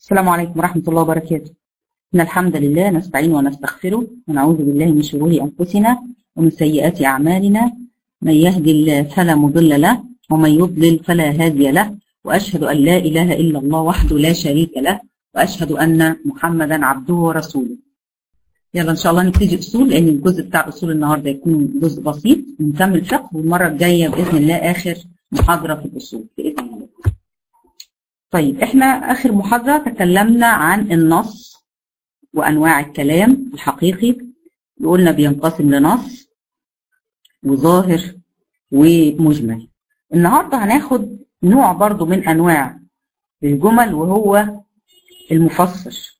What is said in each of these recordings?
السلام عليكم ورحمة الله وبركاته إن الحمد لله نستعين ونستغفره ونعوذ بالله من شرور أنفسنا ومن سيئات أعمالنا من يهدي الله فلا مضل له ومن يضلل فلا هادي له وأشهد أن لا إله إلا الله وحده لا شريك له وأشهد أن محمدا عبده ورسوله يلا إن شاء الله نبتدي أصول لأن الجزء بتاع أصول النهاردة يكون جزء بسيط نكمل فقه والمرة الجاية بإذن الله آخر محاضرة في الأصول بإذن الله طيب احنا اخر محاضرة تكلمنا عن النص وانواع الكلام الحقيقي وقلنا بينقسم لنص وظاهر ومجمل النهاردة هناخد نوع برضو من انواع الجمل وهو المفسر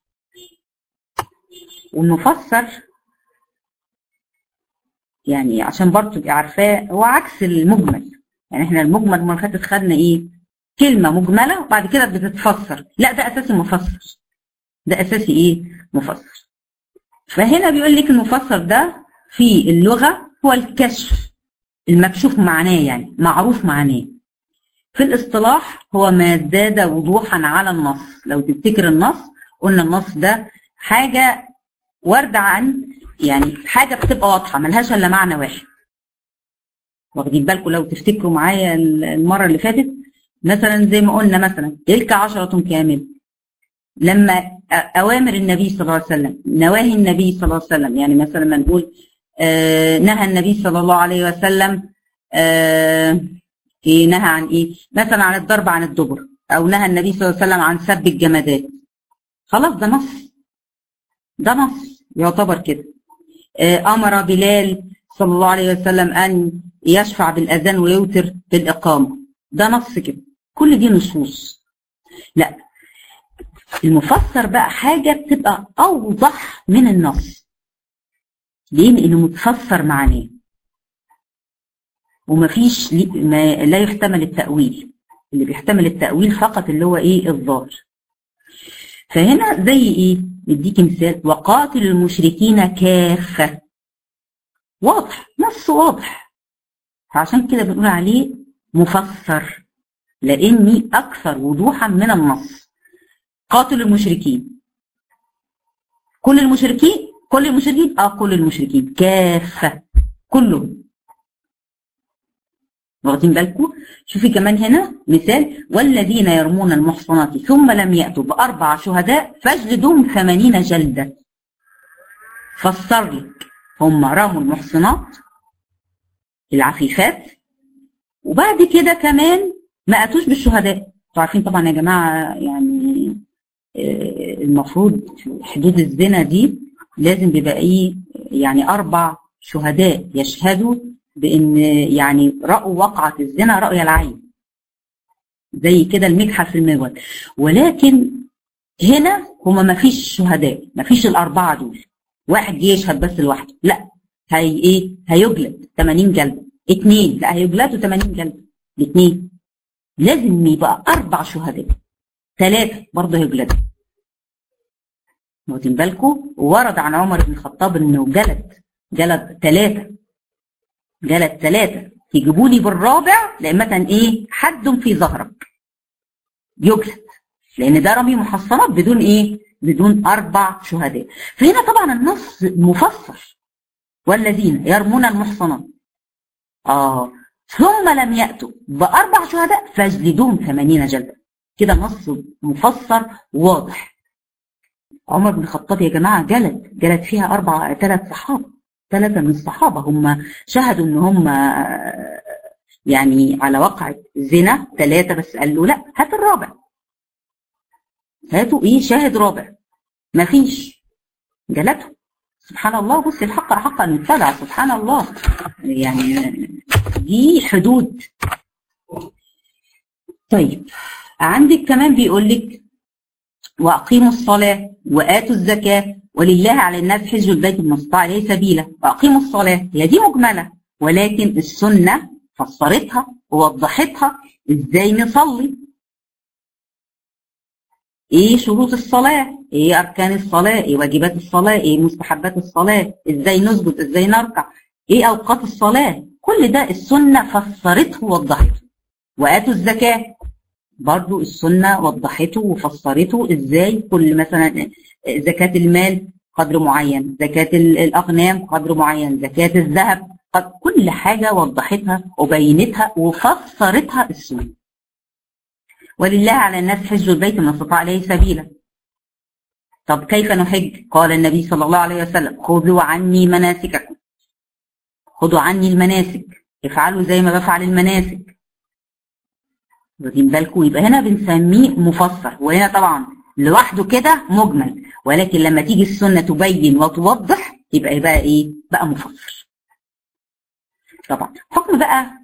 والمفسر يعني عشان برضو تبقي عارفاه هو عكس المجمل يعني احنا المجمل المره اللي فاتت خدنا ايه كلمة مجملة وبعد كده بتتفسر لا ده أساسي مفسر ده أساسي إيه مفسر فهنا بيقول لك المفسر ده في اللغة هو الكشف المكشوف معناه يعني معروف معناه في الاصطلاح هو ما ازداد وضوحا على النص لو تفتكر النص قلنا النص ده حاجة واردة عن يعني حاجة بتبقى واضحة ملهاش إلا معنى واحد واخدين بالكم لو تفتكروا معايا المرة اللي فاتت مثلا زي ما قلنا مثلا تلك عشرة كاملة لما أوامر النبي صلى الله عليه وسلم نواهي النبي صلى الله عليه وسلم يعني مثلا ما نقول آه نهى النبي صلى الله عليه وسلم آه إيه نهى عن إيه مثلا عن الضرب عن الدبر أو نهى النبي صلى الله عليه وسلم عن سب الجمادات خلاص ده نص ده نص يعتبر كده آه أمر بلال صلى الله عليه وسلم أن يشفع بالأذان ويوتر بالإقامة ده نص كده كل دي نصوص لا المفسر بقى حاجة بتبقى أوضح من النص ليه؟ لأنه متفسر معناه ومفيش ما لا يحتمل التأويل اللي بيحتمل التأويل فقط اللي هو إيه الظاهر فهنا زي إيه؟ نديك مثال وقاتل المشركين كافة واضح نص واضح فعشان كده بنقول عليه مفسر لاني اكثر وضوحا من النص قاتل المشركين كل المشركين كل المشركين اه كل المشركين كافه كلهم واخدين بالكم شوفي كمان هنا مثال والذين يرمون المحصنات ثم لم ياتوا باربع شهداء فاجلدوهم ثمانين جلده فسر لك هم رموا المحصنات العفيفات وبعد كده كمان ما اتوش بالشهداء انتوا عارفين طبعا يا جماعه يعني المفروض حدود الزنا دي لازم بيبقى ايه يعني اربع شهداء يشهدوا بان يعني راوا وقعه الزنا راي العين زي كده المكحل في المجود ولكن هنا هما ما فيش شهداء ما فيش الاربعه دول واحد يشهد بس لوحده لا هي ايه هيجلد 80 جلده اثنين لا هيجلدوا 80 جلده الاثنين لازم يبقى اربع شهداء ثلاثه برضه هيجلدوا واخدين بالكم ورد عن عمر بن الخطاب انه جلد جلد ثلاثه جلد ثلاثه يجيبوا لي بالرابع لان مثلا ايه حد في ظهرك يجلد لان ده رمي محصنات بدون ايه بدون اربع شهداء فهنا طبعا النص مفسر والذين يرمون المحصنات آه ثم لم يأتوا بأربع شهداء فاجلدوهم ثمانين جلدة كده نص مفسر واضح عمر بن الخطاب يا جماعة جلد جلد فيها أربع ثلاث صحابة ثلاثة من الصحابة هم شهدوا إن هم يعني على وقع زنا ثلاثة بس قال له لا هات الرابع هاتوا إيه شاهد رابع مفيش جلدهم سبحان الله بص الحق حق أن يتبع سبحان الله يعني دي حدود طيب عندك كمان بيقول لك واقيموا الصلاه واتوا الزكاه ولله على الناس حج البيت من استطاع اليه سبيلا واقيموا الصلاه هي دي مجمله ولكن السنه فسرتها ووضحتها ازاي نصلي ايه شروط الصلاه ايه اركان الصلاه ايه واجبات الصلاه ايه مستحبات الصلاه ازاي نسجد ازاي نركع ايه اوقات الصلاه كل ده السنه فسرته ووضحته واتوا الزكاه برضو السنة وضحته وفسرته ازاي كل مثلا زكاة المال قدر معين زكاة الأغنام قدر معين زكاة الذهب كل حاجة وضحتها وبينتها وفسرتها السنة ولله على الناس حج البيت من استطاع إليه سبيلا طب كيف نحج قال النبي صلى الله عليه وسلم خذوا عني مناسككم خذوا عني المناسك افعلوا زي ما بفعل المناسك واخدين بالكم يبقى هنا بنسميه مفسر وهنا طبعا لوحده كده مجمل ولكن لما تيجي السنه تبين وتوضح يبقى بقى ايه بقى مفسر طبعا حكم بقى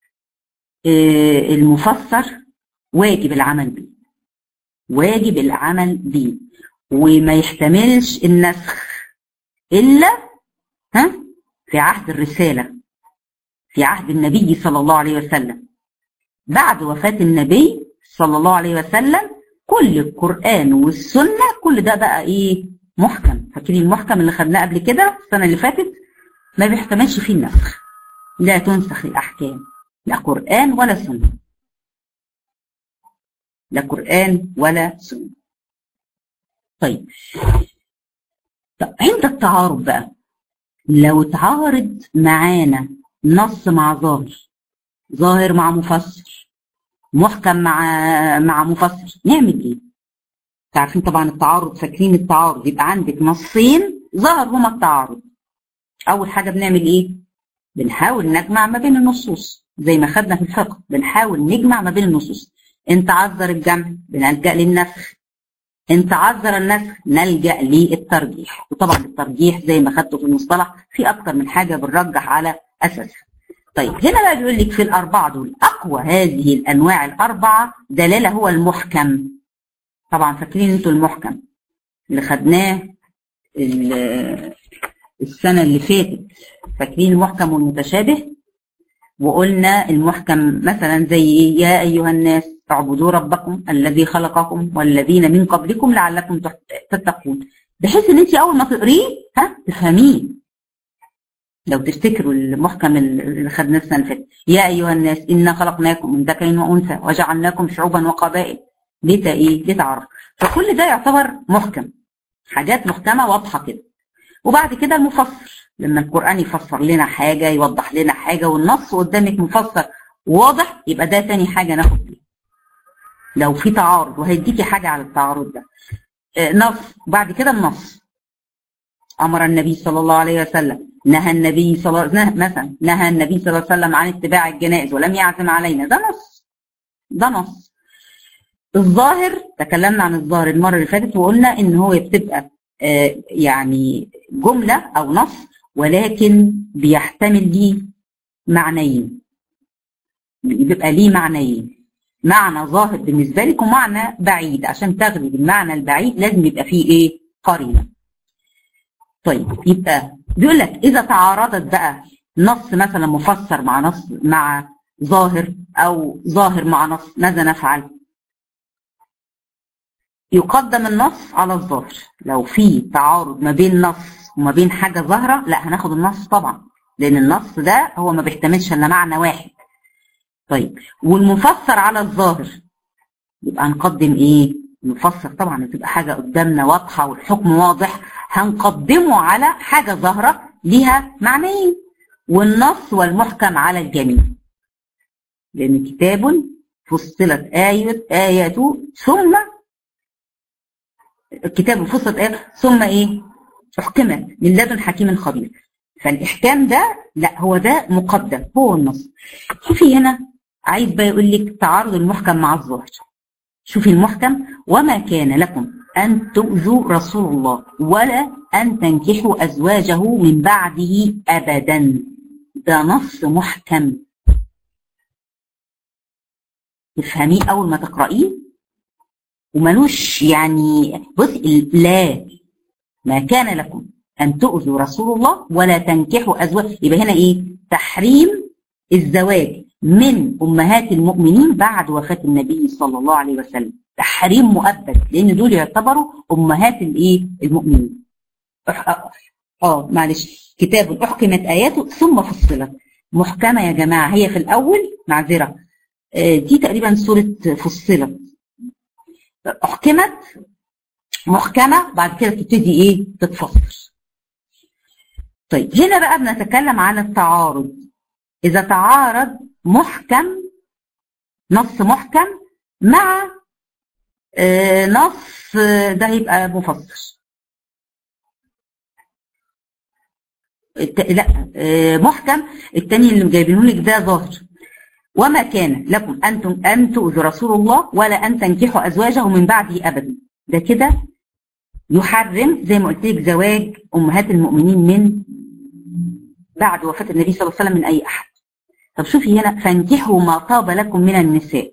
المفسر واجب العمل به واجب العمل به وما يحتملش النسخ الا ها في عهد الرساله في عهد النبي صلى الله عليه وسلم بعد وفاه النبي صلى الله عليه وسلم كل القران والسنه كل ده بقى ايه محكم فاكرين المحكم اللي خدناه قبل كده السنه اللي فاتت ما بيحتملش فيه النسخ لا تنسخ الاحكام لا قران ولا سنه لا قران ولا سنه طيب طب عند التعارض بقى لو تعارض معانا نص مع ظاهر ظاهر مع مفسر محكم مع مع مفسر نعمل ايه؟ عارفين طبعا التعارض فاكرين التعارض يبقى عندك نصين ظهر هما التعارض اول حاجه بنعمل ايه؟ بنحاول نجمع ما بين النصوص زي ما خدنا في الفقه بنحاول نجمع ما بين النصوص ان تعذر الجمع بنلجا للنسخ ان تعذر النسخ نلجا للترجيح وطبعا الترجيح زي ما خدته في المصطلح في اكتر من حاجه بنرجح على اساسها طيب هنا بقى بيقول لك في الاربعه دول اقوى هذه الانواع الاربعه دلاله هو المحكم طبعا فاكرين انتوا المحكم اللي خدناه السنه اللي فاتت فاكرين المحكم والمتشابه وقلنا المحكم مثلا زي ايه يا ايها الناس اعبدوا ربكم الذي خلقكم والذين من قبلكم لعلكم تتقون بحيث ان انت اول ما تقريه ها تفهميه لو تفتكروا المحكم اللي خدناه السنه اللي فاتت يا ايها الناس انا خلقناكم من ذكر وانثى وجعلناكم شعوبا وقبائل ليه ايه لتعرف فكل ده يعتبر محكم حاجات محكمه واضحه كده وبعد كده المفسر لما القران يفسر لنا حاجه يوضح لنا حاجه والنص قدامك مفسر واضح يبقى ده تاني حاجه ناخد بيها لو في تعارض وهيديكي حاجه على التعارض ده نص بعد كده النص امر النبي صلى الله عليه وسلم نهى النبي صلى الله عليه وسلم مثلا نهى النبي صلى الله عليه وسلم عن اتباع الجنائز ولم يعزم علينا ده نص ده نص الظاهر تكلمنا عن الظاهر المره اللي فاتت وقلنا ان هو بتبقى آه يعني جمله او نص ولكن بيحتمل ليه معنيين بيبقى ليه معنيين معنى ظاهر بالنسبه لك ومعنى بعيد عشان تغلب المعنى البعيد لازم يبقى فيه ايه قرينه طيب يبقى بيقول لك اذا تعارضت بقى نص مثلا مفسر مع نص مع ظاهر او ظاهر مع نص ماذا نفعل يقدم النص على الظاهر لو في تعارض ما بين نص وما بين حاجه ظاهره لا هناخد النص طبعا لان النص ده هو ما بيحتملش الا معنى واحد طيب والمفسر على الظاهر يبقى هنقدم ايه المفسر طبعا بتبقى حاجه قدامنا واضحه والحكم واضح هنقدمه على حاجه ظاهره ليها معنيين والنص والمحكم على الجميع لان كتاب فصلت آية آياته ثم الكتاب فصلت آية ثم ايه احكمت من لدن حكيم خبير فالاحكام ده لا هو ده مقدم هو النص شوفي هنا عايز بقى يقول لك تعارض المحكم مع الظاهر شوفي المحكم وما كان لكم أن تؤذوا رسول الله ولا أن تنكحوا أزواجه من بعده أبدا ده نص محكم تفهميه أول ما تقرأيه وملوش يعني بص لا ما كان لكم أن تؤذوا رسول الله ولا تنكحوا أزواج يبقى هنا إيه تحريم الزواج من أمهات المؤمنين بعد وفاة النبي صلى الله عليه وسلم تحريم مؤبد لأن دول يعتبروا أمهات الإيه المؤمنين اه معلش كتاب أحكمت آياته ثم فصلت محكمة يا جماعة هي في الأول معذرة دي تقريبا سورة فصلت أحكمت محكمة بعد كده تبتدي إيه تتفصل طيب هنا بقى بنتكلم عن التعارض إذا تعارض محكم نص محكم مع آه نص ده هيبقى مفصل لا آه محكم التاني اللي جايبينه لك ده ظاهر وما كان لكم انتم ان تؤذوا رسول الله ولا ان تنكحوا ازواجه من بعده ابدا ده كده يحرم زي ما قلت لك زواج امهات المؤمنين من بعد وفاه النبي صلى الله عليه وسلم من اي احد طب شوفي هنا فانكحوا ما طاب لكم من النساء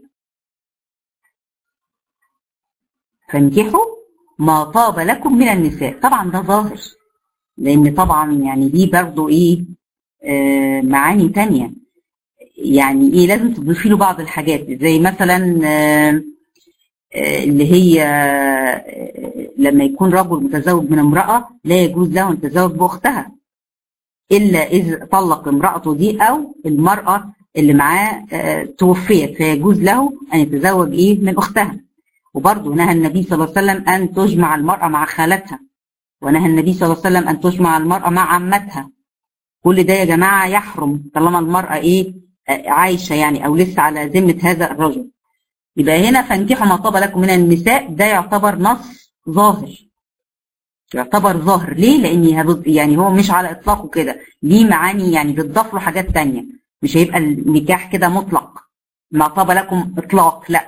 فانكحوا ما طاب لكم من النساء طبعا ده ظاهر لان طبعا يعني دي برضو ايه آه معاني تانية يعني ايه لازم تضيفي له بعض الحاجات زي مثلا آه آه اللي هي لما يكون رجل متزوج من امرأة لا يجوز له ان يتزوج باختها الا اذا طلق امرأته دي او المرأة اللي معاه توفيت فيجوز له ان يتزوج ايه من اختها وبرضه نهى النبي صلى الله عليه وسلم ان تجمع المرأة مع خالتها ونهى النبي صلى الله عليه وسلم ان تجمع المرأة مع عمتها كل ده يا جماعة يحرم طالما المرأة ايه عايشة يعني او لسه على ذمة هذا الرجل يبقى هنا فانكحوا ما طاب لكم من النساء ده يعتبر نص ظاهر يعتبر ظاهر ليه؟ لان يعني هو مش على اطلاقه كده ليه معاني يعني بتضاف له حاجات تانية مش هيبقى النكاح كده مطلق ما طاب لكم اطلاق لا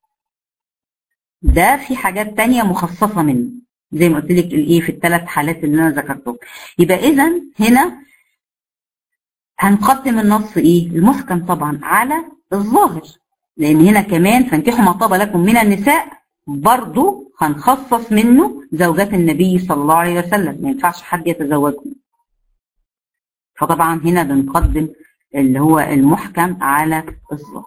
ده في حاجات تانية مخصصة منه زي ما قلت لك الايه في الثلاث حالات اللي انا ذكرتهم يبقى اذا هنا هنقدم النص ايه المحكم طبعا على الظاهر لان هنا كمان فانكحوا ما طاب لكم من النساء برضه هنخصص منه زوجات النبي صلى الله عليه وسلم ما ينفعش حد يتزوجهم فطبعا هنا بنقدم اللي هو المحكم على الظاهر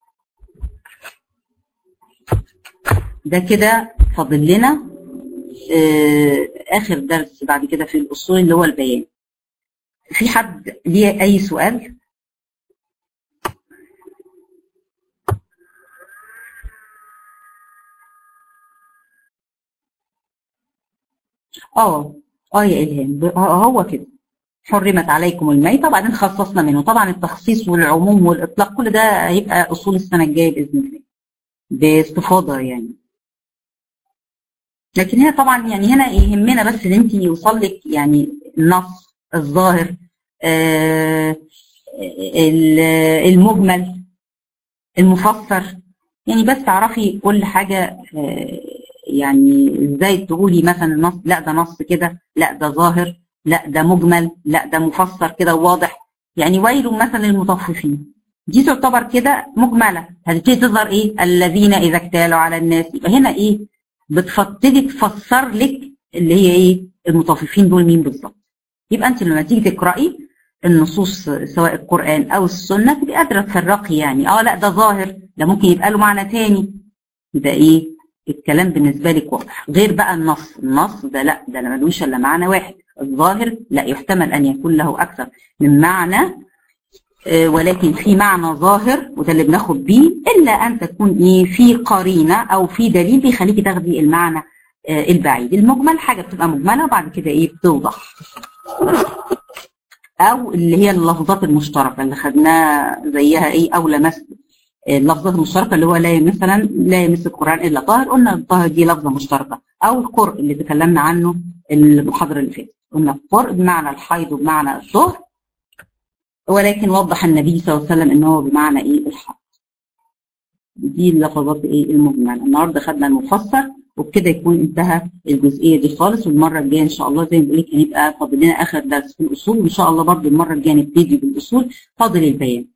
ده كده فاضل لنا آه اخر درس بعد كده في الاصول اللي هو البيان في حد ليه اي سؤال اه اه يا الهام هو كده حرمت عليكم الميتة وبعدين خصصنا منه طبعا التخصيص والعموم والاطلاق كل ده هيبقى اصول السنه الجايه باذن الله باستفاضه يعني لكن هنا طبعا يعني هنا يهمنا بس ان انت يوصل لك يعني النص الظاهر آه المجمل المفسر يعني بس تعرفي كل حاجه آه يعني ازاي تقولي مثلا النص لا ده نص كده لا ده ظاهر لا ده مجمل لا ده مفسر كده واضح يعني ويل مثلا للمطففين دي تعتبر كده مجمله هتبتدي تظهر ايه الذين اذا اكتالوا على الناس يبقى هنا ايه بتبتدي تفسر لك اللي هي ايه المطففين دول مين بالظبط يبقى انت لما تيجي تقراي النصوص سواء القران او السنه تبقى قادره تفرقي يعني اه لا ده ظاهر ده ممكن يبقى له معنى تاني يبقى ايه الكلام بالنسبه لك واضح غير بقى النص النص ده لا ده ملوش الا معنى واحد الظاهر لا يحتمل ان يكون له اكثر من معنى آه ولكن في معنى ظاهر وده اللي بناخد بيه الا ان تكون ايه في قرينه او في دليل بيخليكي تاخدي المعنى آه البعيد المجمل حاجه بتبقى مجمله وبعد كده ايه بتوضح او اللي هي اللفظات المشتركه اللي خدناها زيها ايه او لمست اللفظات المشتركه اللي هو لا مثلا لا يمس القران الا طاهر قلنا الطاهر دي لفظه مشتركه او القرء اللي تكلمنا عنه المحاضره اللي فاتت قلنا القرء بمعنى الحيض وبمعنى الطهر ولكن وضح النبي صلى الله عليه وسلم ان هو بمعنى ايه الحيض دي اللفظات ايه المجمله النهارده خدنا المفسر وبكده يكون انتهى الجزئيه دي خالص والمره الجايه ان شاء الله زي ما بقول لك هنبقى فاضل لنا اخر درس في الاصول وان شاء الله برضه المره الجايه نبتدي بالاصول فاضل البيان